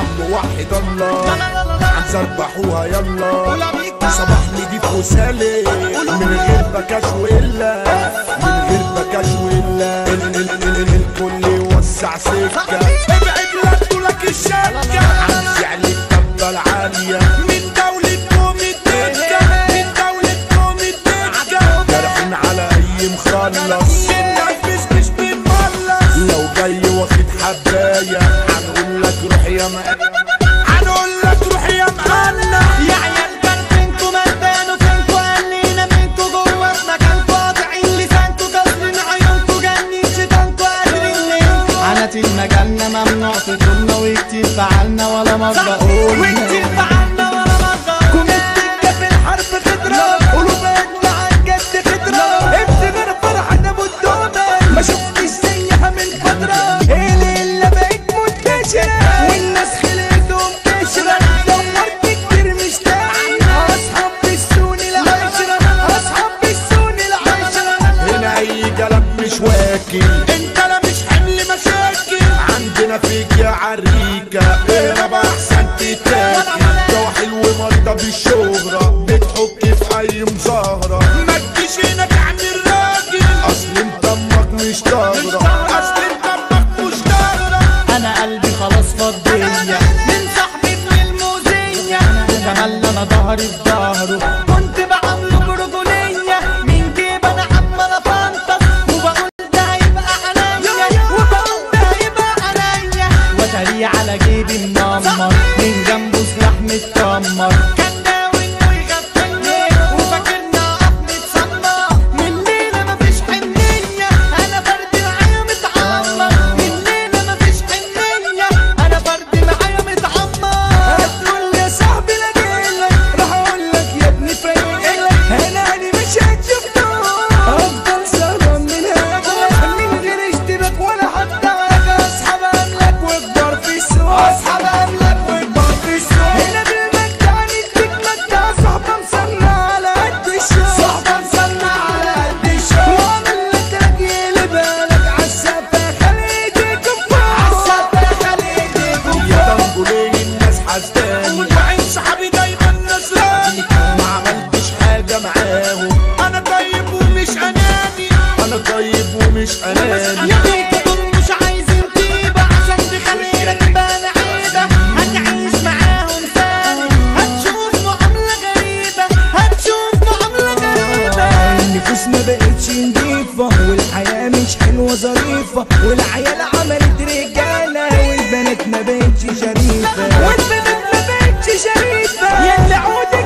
عم وحد الله عايز اربحوها يلا صباح نضيف وسالي من غير بكاش وإلا من غير بكاش وإلا ال- ال- ال- ال- الكل يوسع سكة ابعد لا تقولك الشكة عايز عليك الطبة العالية من دولة قوم الدكة من دولة قوم الدكة جرحين على أي مخلص النفس مش بنملص لو جاي واخد حباية هنقول لك روح يا ما هنقول لك روح يا مقلة يا عيال كارفينكو مدانو فينكو قلينا منكو جوه في مكانكو قاطعين لسانكو كاسرين عيونكو جنين شيطانكو قادرين منكو عناتي مجالنا ممنوع في طولنا وكتير فعلنا ولا مرة قولنا وكتير فعلنا ولا مرة كوميديا في الحرب خضرة قلوبنا عالجد خضرة ابتدى فرحة ابو الدومة ما شفتش زيها من فترة الليلة بقت منتشرة والناس خلقتهم قشرة دورت كتير مش لاقي اصحاب بالسون العشرة اصحاب بالسون العشرة هنا اي كلام مش واكل انت لا مش حمل مشاكل عندنا فيك يا عريكة اهرب احسن تتاكل جو حلو مرضى بالشهرة بتحك في اي مظاهرة ما تجيش هنا تعمل راجل اصل انت امك مش طاهرة اصل انت امك مش طاهرة انا قلبي خلاص فضية من صاحبي ابن الموزية تملى انا ظهري في ظهره كنت بعامله برجولية من جيب انا عمال افنطس وبقول ده هيبقى عليا وبقول ده هيبقى عليا وتري على جيبي منمر من جنبه سلاح متكمر كان ناوي انه يغفلني وفاكرنا اقف متسمر من ليلة مفيش حنية انا فردي معايا متعمر من ليلة مفيش حنية انا فردي معايا متعمر هتقول يا صاحبي لا جيلك راح اقول لك يا ابني فايقلك انا انا مش هتشوف افضل سهران من هاجلك من غير اشتباك ولا حتى حاجة اصحاب املك واكبر في السوق اصحاب املك واكبر في السوق هنا بالمجد هنديك مجد صاحبة مسمى على قد الشوق صاحبة مسمى على قد الشوق واعمل لك راجل بالك عالسفة خلي ايديكم فوق عالسفة خلي ايديكم يا دنجولي الناس حسداني وعين صحابي دايما نزلاني ما عملتش حاجة معاهم انا طيب ومش اناني انا طيب ومش اناني يا بيك دول مش عايزين طيبة عشان تخلينا تبان عيبة هتعيش معاهم ثاني هتشوف معاملة غريبة هتشوف معاملة غريبة النفوس ما بقتش نضيفة والحياة مش حلوة ظريفة والعيال عملت رجالة والبنات ما بقتش شريفة والبنات ما بقتش شريفة يا اللي عودك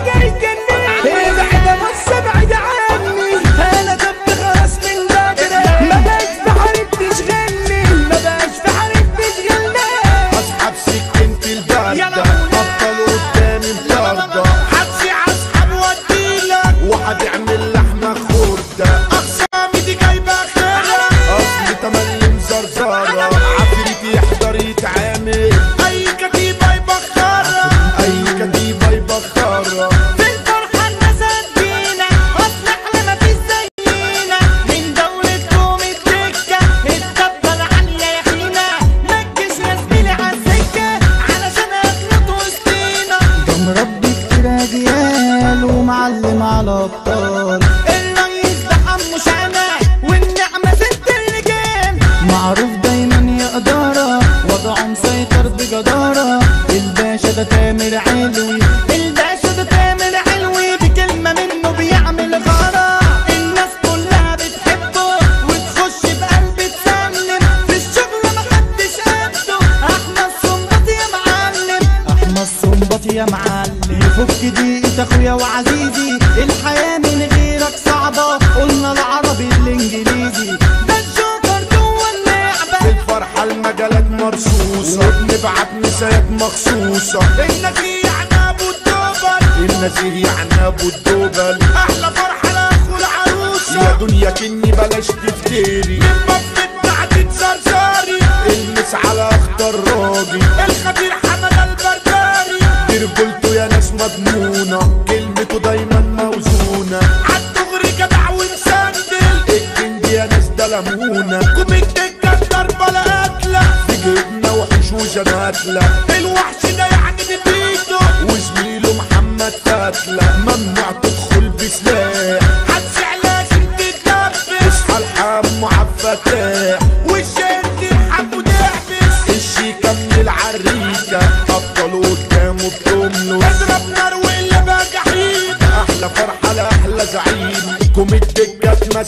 هيجنني ابعد بص ابعد عني انا تبت خلاص من بدري ما بقاش في حالة تشغلني ما بقاش في حالة تشغلني اسحب سكينة البردة افضل قدامي مطاردة حدسي اسحب واديلك وهتعمل لحمة خردة اخصامي دي جايبة خيرة اصل تملي مزرزرة عفريت يحضر يتعامل اي كتيبة يبخرة اي كتيبة يبخرة في الفرحة الناس هتجينا اصل احنا مفيش زينا من دولتكم الدكة الدبة العالية يا خينا ما تجيش يا زميلي عالسكة علشان هتموت وسطينا ده مربي كتير اجيال ومعلم على ابطال الريس ده حمو شانا والنعمة ست الرجال معروف دايما يا إدارة وضعه مسيطر بجدارة الباشا ده تامر علوي الباشا ده تامر علوي بكلمة منه بيعمل غارة الناس كلها بتحبه وتخش بقلب تسلم في الشغل محدش قده احمد صنباط يا معلم أحمد صنباطي يا معلم يفك دقيقة أخويا وعزيزي الحياة من غيرك صعبة قلنا العربي الإنجليزي ده الجوكر جوه اللعبة الفرحة المجالات مرصوصة وبنبعت مسايات مخصوصة النزيه عن ابو الدبل النزيه عن ابو الدبل احلى فرحة لاخو العروسة يا دنيا كني بلاش تفتري لما بتاعتي تزرزاري المس على اخطر راجل الخبير حمد البربري دي رجولته يا ناس مضمونة كلمته دايما موزونة عالدغري جدع ومسندل الكينج يا ناس ده لمونة كوميك الضربة لا قتلة في جبنا وحش وجناتلة الوحش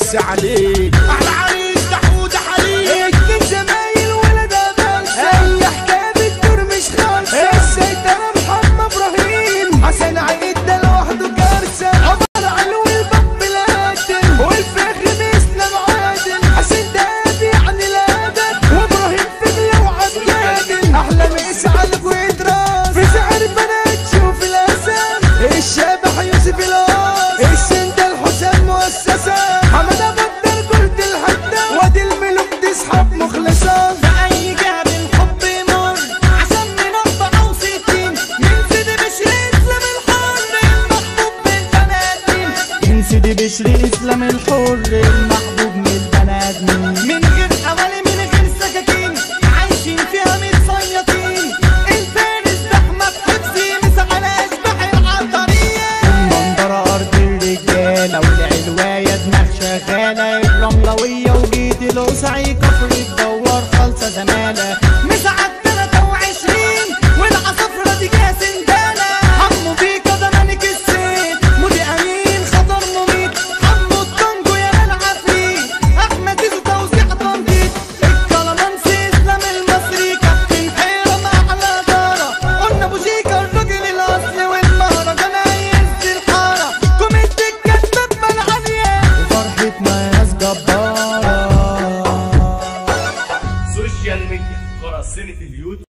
مسي عليك احلى عريس تحود حريق اتنين زمايل ولد بلسة اي حكاية بتدور مش خالصة السيطرة محمد ابراهيم حسن عيد ده لوحده كارثة عمر علو الباب القاتل والفخر بيسلم عادل حسن دهب يعني الابد وابراهيم فجلة وعبد احلى مسا على الكويت راس في سعر بنات شوف الاسد الشابح يوسف الاس السندل حسام مؤسسة حمد ابو الدر قلت الهدى وادي الملوك تسحب مخلصة بأي جهة الحب يمر عشان ننبع وستين من سيدي بشري اسلام الحر المحبوب من البنات من سيدي بشري اسلام الحر المحبوب من البنات من غير حوالي من غير سكاكين عايشين فيها متصيطين الفارس ده احمد حفظي مسح على اشباح العطارية المنظرة ارض الرجالة والعلواية دماغ شغالة الرملوية وجيت القصعي كفر تدور خالصة زمالة مسعد 23 والعصافرة دي جاية سندانة حمو بيكا ده ملك السيف مودي امين خطر مميت حمو الطنجو يا العفريت احمد زيزو توزيع تنطيط الكلامانسي اسلام المصري كابتن حيرم اعلى دارة قلنا ابو شيكا الراجل الاصلي والمهرجان هيهز الحارة كوميدي الكتاب بالعافية وفرحتنا ناس جبارة سوشيال ميديا قراصنة اليوتيوب